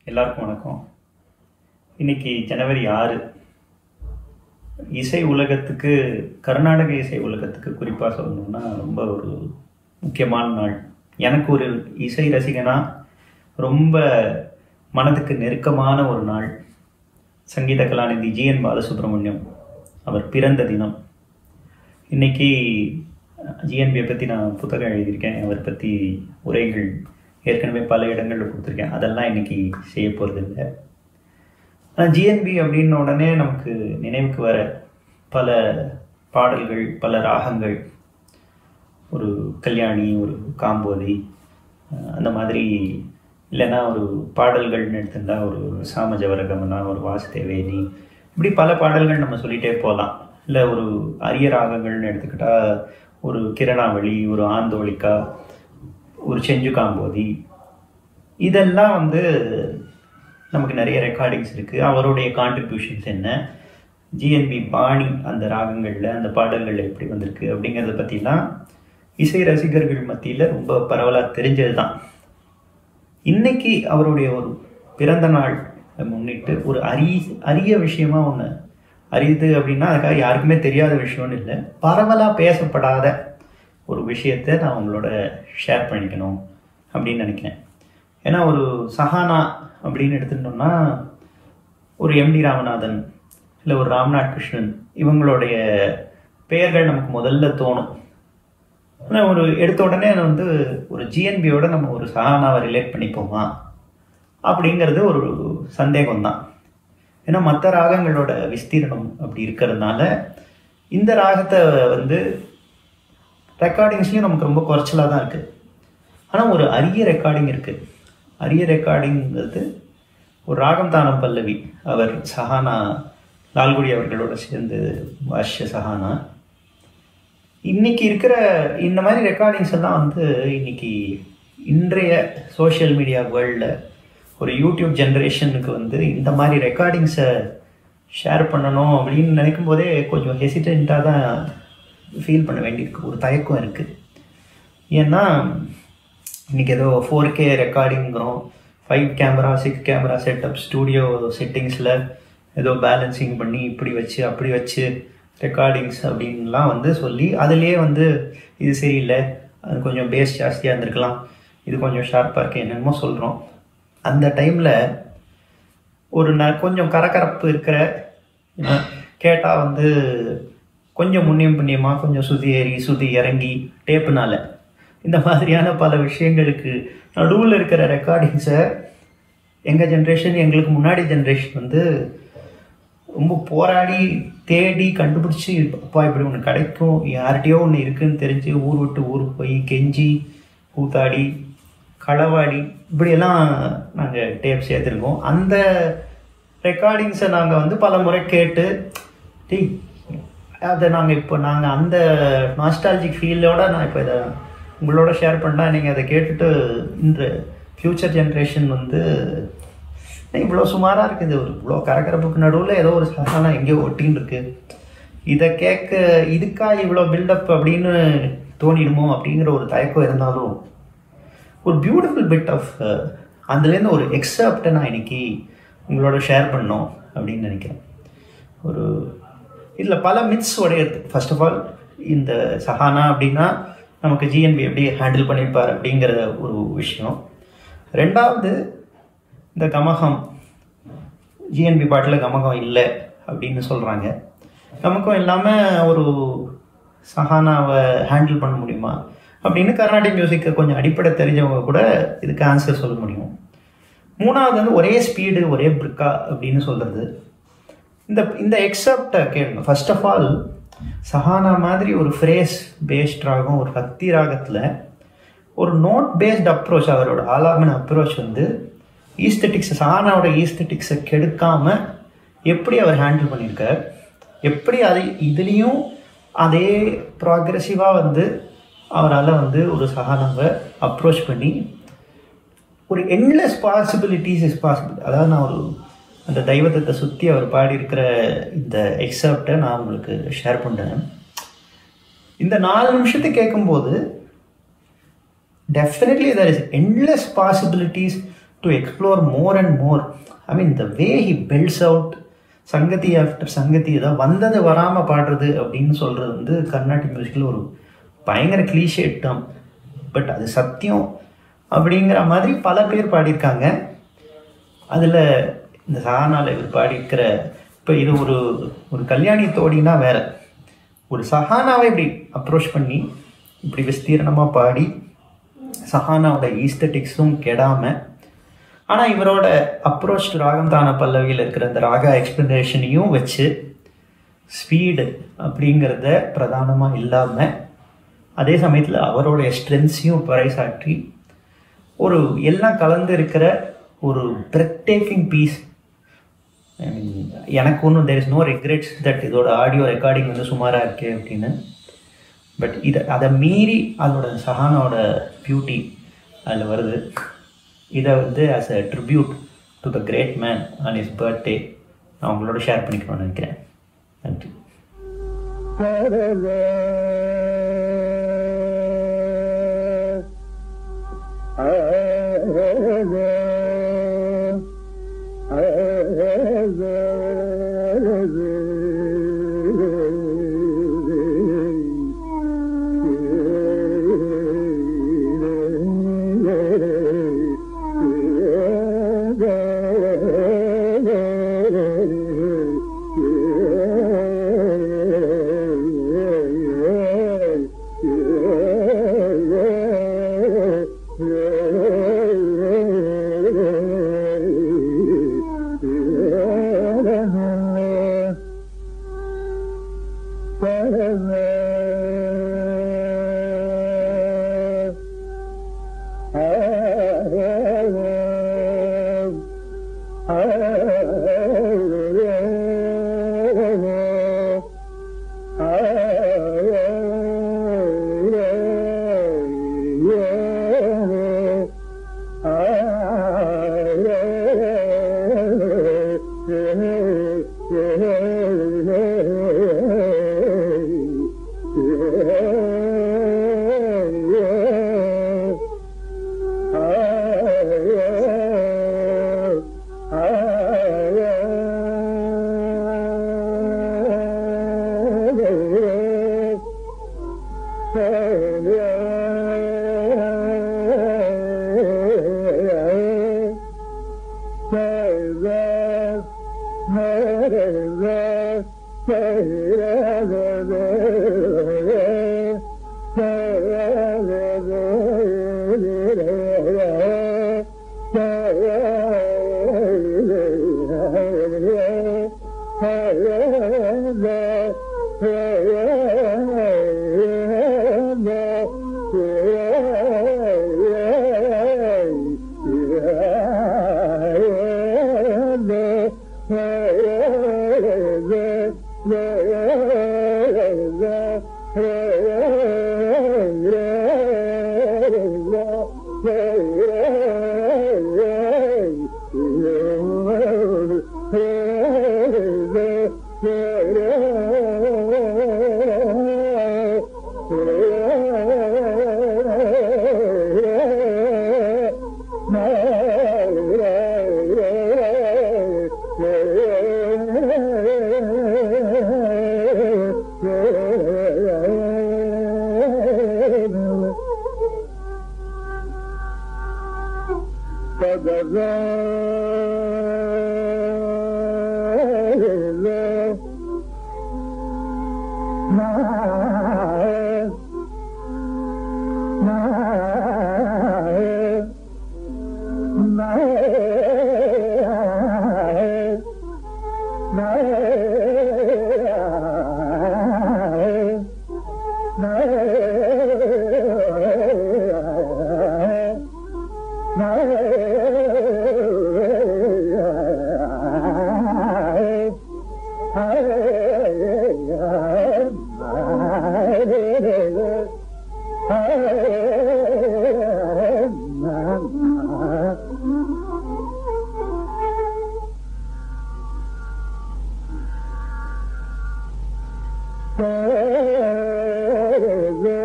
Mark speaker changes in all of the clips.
Speaker 1: எல்லாருக்கும் வணக்கம் இன்னைக்கு ஜனவரி ஆறு இசை உலகத்துக்கு கர்நாடக இசை உலகத்துக்கு குறிப்பாக சொல்லணும்னா ரொம்ப ஒரு முக்கியமான நாள் எனக்கு ஒரு இசை ரசிகனா ரொம்ப மனதுக்கு நெருக்கமான ஒரு நாள் சங்கீத கலாநிதி ஜி என் பாலசுப்ரமணியம் அவர் பிறந்த தினம் இன்னைக்கு ஜிஎன்பியை பற்றி நான் புத்தகம் எழுதியிருக்கேன் அவர் பற்றி உரைகள் ஏற்கனவே பல இடங்களில் கொடுத்துருக்கேன் அதெல்லாம் இன்னைக்கு செய்ய போகிறது இல்லை ஆனால் ஜிஎன்பி அப்படின்ன உடனே நமக்கு நினைவுக்கு வர பல பாடல்கள் பல ராகங்கள் ஒரு கல்யாணி ஒரு காம்போதி அஹ் அந்த மாதிரி இல்லைன்னா ஒரு பாடல்கள்னு எடுத்துட்டா ஒரு சாமஜவரகமனா ஒரு வாசுதேவேனி இப்படி பல பாடல்கள் நம்ம சொல்லிகிட்டே போகலாம் இல்லை ஒரு அரிய ராகங்கள்னு எடுத்துக்கிட்டா ஒரு கிரணாவளி ஒரு ஆந்தோளிக்கா ஒரு செஞ்சு காம்போதி இதெல்லாம் வந்து நமக்கு நிறைய ரெக்கார்டிங்ஸ் இருக்குது அவருடைய கான்ட்ரிபியூஷன்ஸ் என்ன ஜிஎன்பி பாணி அந்த ராகங்களில் அந்த பாடல்களில் எப்படி வந்திருக்கு அப்படிங்கிறத பற்றிலாம் இசை ரசிகர்கள் மத்தியில் ரொம்ப பரவலாக தெரிஞ்சது தான் இன்னைக்கு அவருடைய ஒரு பிறந்த நாள் முன்னிட்டு ஒரு அரிய அரிய விஷயமா ஒன்று அரியுது அப்படின்னா அதுக்காக யாருக்குமே தெரியாத விஷயம்னு இல்லை பரவலாக பேசப்படாத ஒரு விஷயத்தை நான் உங்களோட ஷேர் பண்ணிக்கணும் அப்படின்னு நினைக்கிறேன் ஏன்னா ஒரு சஹானா அப்படின்னு எடுத்துட்டோம்னா ஒரு எம்டி ராமநாதன் இல்லை ஒரு ராம்நாத் கிருஷ்ணன் இவங்களுடைய பெயர்கள் நமக்கு முதல்ல தோணும் ஆனால் ஒரு எடுத்த உடனே வந்து ஒரு ஜிஎன்பியோட நம்ம ஒரு சஹானாவை ரிலேட் பண்ணிப்போமா அப்படிங்கிறது ஒரு சந்தேகம் தான் ஏன்னா மற்ற ராகங்களோட விஸ்தீரணம் அப்படி இருக்கிறதுனால இந்த ராகத்தை வந்து ரெக்கார்டிங்ஸ்லையும் நமக்கு ரொம்ப குறைச்சலாக தான் இருக்குது ஆனால் ஒரு அரிய ரெக்கார்டிங் இருக்குது அரிய ரெக்கார்டிங்கிறது ஒரு ராகம் தானம் பல்லவி அவர் சஹானா லால்குடி அவர்களோட சேர்ந்து வாஷ்ய சஹானா இன்னைக்கு இருக்கிற இந்த மாதிரி ரெக்கார்டிங்ஸ் எல்லாம் வந்து இன்னைக்கு இன்றைய சோஷியல் மீடியா வேர்ல்டில் ஒரு யூடியூப் ஜென்ரேஷனுக்கு வந்து இந்த மாதிரி ரெக்கார்டிங்ஸை ஷேர் பண்ணணும் அப்படின்னு நினைக்கும் போதே கொஞ்சம் ஹெசிடெண்ட்டாக தான் ஃபீல் பண்ண வேண்டியிருக்கு ஒரு தயக்கம் இருக்குது ஏன்னா இன்றைக்கி ஏதோ ஃபோர் கே ரெக்கார்டிங்கிறோம் five camera six camera setup studio செட்டிங்ஸில் ஏதோ பேலன்சிங் பண்ணி இப்படி வச்சு அப்படி வச்சு ரெக்கார்டிங்ஸ் அப்படின்லாம் வந்து சொல்லி அதுலேயே வந்து இது சரியில்லை அது கொஞ்சம் பேஸ் ஜாஸ்தியாக இருந்திருக்கலாம் இது கொஞ்சம் ஷார்ப்பாக இருக்கு என்னென்னமோ சொல்கிறோம் அந்த டைமில் ஒரு ந கொஞ்சம் கரகரப்பு இருக்கிற கேட்டால் வந்து கொஞ்சம் முன்னியம் புண்ணியமாக கொஞ்சம் சுதி ஏறி சுதி இறங்கி டேப்புனால இந்த மாதிரியான பல விஷயங்களுக்கு நடுவில் இருக்கிற ரெக்கார்டிங்ஸை எங்கள் ஜென்ரேஷன் எங்களுக்கு முன்னாடி ஜென்ரேஷன் வந்து ரொம்ப போராடி தேடி கண்டுபிடிச்சி அப்பா இப்படி ஒன்று கிடைக்கும் யார்கிட்டயோ ஒன்று இருக்குன்னு தெரிஞ்சு ஊர் விட்டு ஊருக்கு போய் கெஞ்சி கூத்தாடி களவாடி இப்படியெல்லாம் நாங்கள் டேப் சேர்த்துருக்கோம் அந்த ரெக்கார்டிங்ஸை நாங்கள் வந்து பல முறை கேட்டு டேய் அதை நாங்கள் இப்போ நாங்கள் அந்த நாஸ்டாலஜிக் ஃபீலோட நான் இப்போ இதை உங்களோட ஷேர் பண்ணால் நீங்கள் அதை கேட்டுட்டு இந்த ஃப்யூச்சர் ஜென்ரேஷன் வந்து இவ்வளோ சுமாராக இருக்குது ஒரு இவ்வளோ கரகரப்புக்கு நடுவில் ஏதோ ஒரு சகானா எங்கேயோ ஒட்டின்னு இருக்கு இதை கேட்க இதுக்கா இவ்வளோ பில்டப் அப்படின்னு தோணிடுமோ அப்படிங்கிற ஒரு தயக்கம் இருந்தாலும் ஒரு பியூட்டிஃபுல் பிட் ஆஃப் அதுலேருந்து ஒரு எக்ஸப்டை நான் இன்னைக்கு உங்களோட ஷேர் பண்ணோம் அப்படின்னு நினைக்கிறேன் ஒரு இதில் பல மித்ஸ் உடையிறது ஃபர்ஸ்ட் ஆஃப் ஆல் இந்த சஹானா அப்படின்னா நமக்கு ஜிஎன்பி எப்படி ஹேண்டில் பண்ணியிருப்பார் அப்படிங்கிற ஒரு விஷயம் ரெண்டாவது இந்த கமகம் ஜிஎன்பி பாட்டில் கமகம் இல்லை அப்படின்னு சொல்கிறாங்க கமகம் இல்லாமல் ஒரு சஹானாவை ஹேண்டில் பண்ண முடியுமா அப்படின்னு கர்நாடிக் மியூசிக்கை கொஞ்சம் அடிப்படை தெரிஞ்சவங்க கூட இதுக்கு ஆன்சர் சொல்ல முடியும் மூணாவது வந்து ஒரே ஸ்பீடு ஒரே பிரிக்கா அப்படின்னு சொல்கிறது இந்த இந்த எக்ஸப்டை கேளுங்க ஃபர்ஸ்ட் ஆஃப் ஆல் சஹானா மாதிரி ஒரு ஃப்ரேஸ் பேஸ்ட் ராகம் ஒரு பக்தி ராகத்தில் ஒரு நோட் பேஸ்ட் அப்ரோச் அவரோட ஆலாபன அப்ரோச் வந்து ஈஸ்தட்டிக்ஸ் சஹானாவோட ஈஸ்தட்டிக்ஸை கெடுக்காமல் எப்படி அவர் ஹேண்டில் பண்ணியிருக்கார் எப்படி அதை இதுலேயும் அதே ப்ராக்ரெசிவாக வந்து அவரால் வந்து ஒரு சஹானாவை அப்ரோச் பண்ணி ஒரு என்லெஸ் பாசிபிலிட்டிஸ் இஸ் பாசிபிள் அதாவது நான் ஒரு அந்த தெய்வத்தை சுற்றி அவர் பாடியிருக்கிற இந்த எக்ஸப்டை நான் உங்களுக்கு ஷேர் பண்ணுறேன் இந்த நாலு நிமிஷத்தை கேட்கும்போது definitely there is endless possibilities to explore more and more I mean the way he builds out சங்கதி ஆஃப்டர் சங்கதி ஏதாவது வந்தது வராமல் பாடுறது அப்படின்னு சொல்கிறது வந்து கர்நாடிக் மியூசிக்கில் ஒரு பயங்கர கிளீஷேட் டேர்ம் பட் அது சத்தியம் அப்படிங்கிற மாதிரி பல பேர் பாடியிருக்காங்க அதில் இந்த சஹானால இவர் பாடியிருக்கிற இப்போ இது ஒரு ஒரு கல்யாணி தோடினா வேற ஒரு சஹானாவை இப்படி அப்ரோச் பண்ணி இப்படி விஸ்தீர்ணமாக பாடி சஹானாவோட ஈஸ்தட்டிக்ஸும் கெடாமல் ஆனால் இவரோட அப்ரோச் டு ராகம் தான பல்லவியில் இருக்கிற அந்த ராகா எக்ஸ்பிளனேஷனையும் வச்சு ஸ்பீடு அப்படிங்கிறத பிரதானமாக இல்லாமல் அதே சமயத்தில் அவருடைய ஸ்ட்ரென்த்ஸையும் பறைசாற்றி ஒரு எல்லாம் கலந்து இருக்கிற ஒரு பிரெத் டேக்கிங் பீஸ் எனக்கு ஒன்றும் there is no regrets that இதோட ஆடியோ ரெக்கார்டிங் வந்து சுமாராக இருக்கே அப்படின்னு பட் இதை அதை மீறி அதோட சஹானோட பியூட்டி அதில் வருது இதை வந்து as a tribute to the great man on his birthday நான் உங்களோட ஷேர் பண்ணிக்கணும்னு நினைக்கிறேன் நன்றி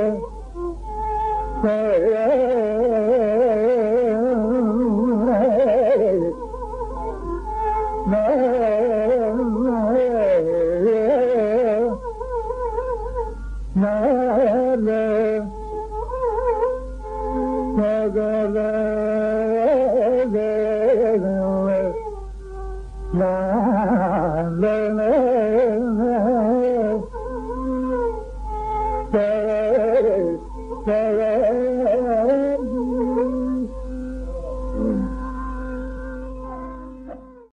Speaker 2: Yeah. la